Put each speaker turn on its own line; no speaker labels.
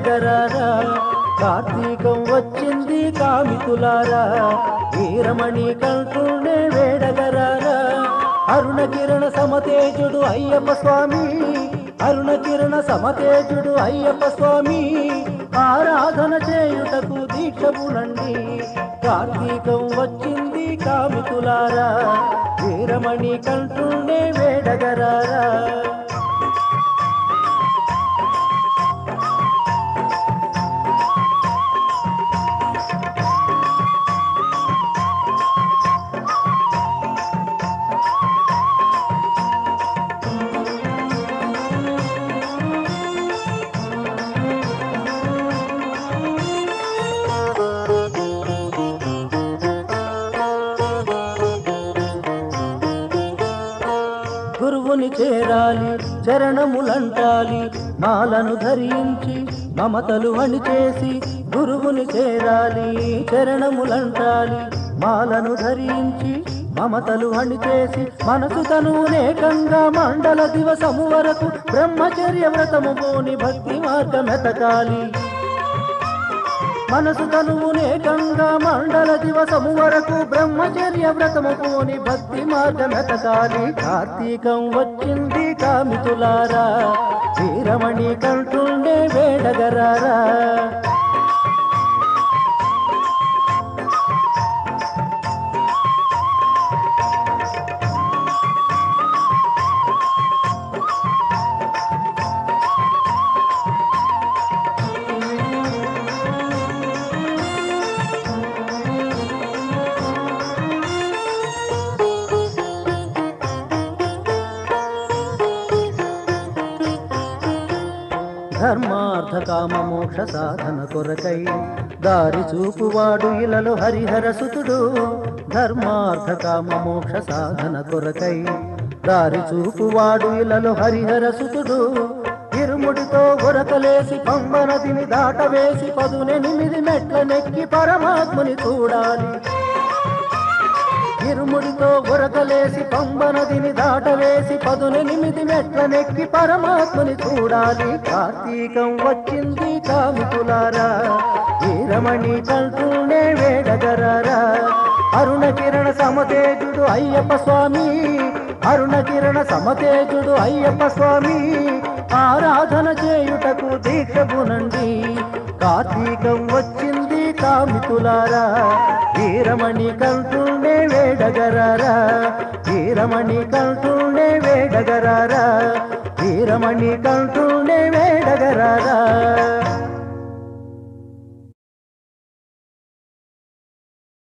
వేడగరారా కార్తీకం వచ్చింది కామితులారా వీరమణి కంటుండే వేడగరారా అరుణ కిరణ సమతేజుడు అయ్యప్ప స్వామి అరుణ కిరణ సమతేజుడు అయ్యప్ప స్వామి ఆరాధన చేయుటకు దీక్షమునండి కార్తీకం వచ్చింది కామితులారా వీరమణి కంటుండే వేడగరారా గురువుని చేరాలి చరణములంటాలి మాలను ధరించి మమతలు అణిచేసి గురువుని చేరాలి చరణములంటాలి మాలను ధరించి మమతలు అణిచేసి మనసు తనునేకంగా మండల దివసము వరకు బ్రహ్మచర్య వ్రతము పోని భక్తి మార్గమెతకాలి మనసు తనువునేకంగా మండల దివసము వరకు బ్రహ్మచర్య వ్రతము పోని భక్తి మార్గమెతకాలి కార్తీకం వచ్చింది కామితులారా వీరమణి కంటుండే వేడగరారా ధర్మార్థ కామ మోక్ష సాధన కొరకై దారి చూపువాడు ఇలలో హరిహర సుతుడు ధర్మార్థ కామ మోక్ష సాధన కొరకై దారి చూపువాడు ఇలలో హరిహర సుతుడు ఇరుముడితో ఉరకలేసి పంబ నదిని దాటవేసి పదునెనిమిది మెట్ల నెక్కి పరమాత్ముని చూడాలి ఇరుముడితో ఉరకలేసి పంబ నదిని దాటవేసి పదునెనిమిది మెట్ల నెక్కి పరమాత్మని చూడాలి కార్తీకం వచ్చింది కామితులారా వీరమణి కంటూనే వేడగరారా అరుణ కిరణ సమతేజుడు అయ్యప్ప స్వామి అరుణ కిరణ సమతేజుడు అయ్యప్ప స్వామి ఆరాధన చేయుటకు దీక్షగునండి కార్తీకం వచ్చింది కామితులారా వీరమణి కంటుండే వేడగరారా వీరమణి కంటుండే వేడగరారా వీరమణి కంటుండే వేడగరారా